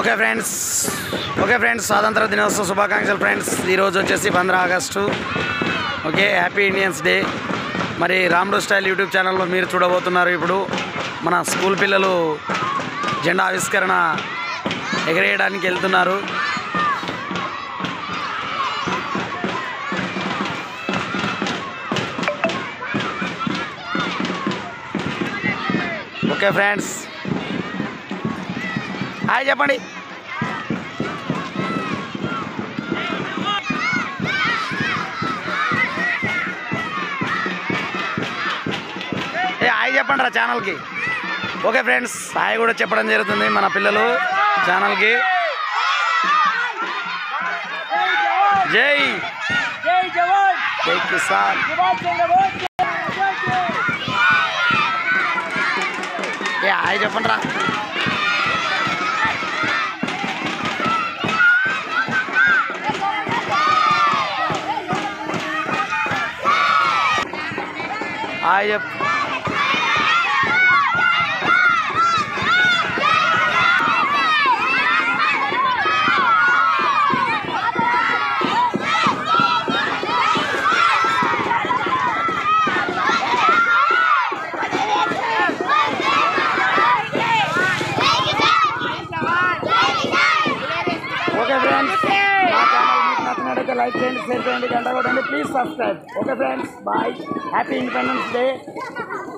okay friends okay friends స్వాతంత్ర దినోత్సవ శుభాకాంక్షలు ఫ్రెండ్స్ ఈరోజు వచ్చేసి పంద్రా August okay happy Indians day మరి రామ్డో స్టైల్ యూట్యూబ్ ఛానల్లో మీరు చూడబోతున్నారు ఇప్పుడు మన స్కూల్ పిల్లలు జెండా ఆవిష్కరణ ఎగరేయడానికి వెళ్తున్నారు ఓకే ఫ్రెండ్స్ హాయ్ చెప్పండి ఏ హాయ్ చెప్పండి రా ఛానల్కి ఓకే ఫ్రెండ్స్ హాయ్ కూడా చెప్పడం జరుగుతుంది మన పిల్లలు ఛానల్కి జై జై జవాన్ జై కిసాన్ జవాన్ జవాన్ ఏ హాయ్ చెప్పండి రా హాయ్ చెప్ ఓకే ఫ్రెండ్స్ మా ఛానల్ మీకు నచ్చినట్టయితే లైక్ చేయండి షేర్ చేయండి గంట కొట్టండి please subscribe okay friends bye happy independence day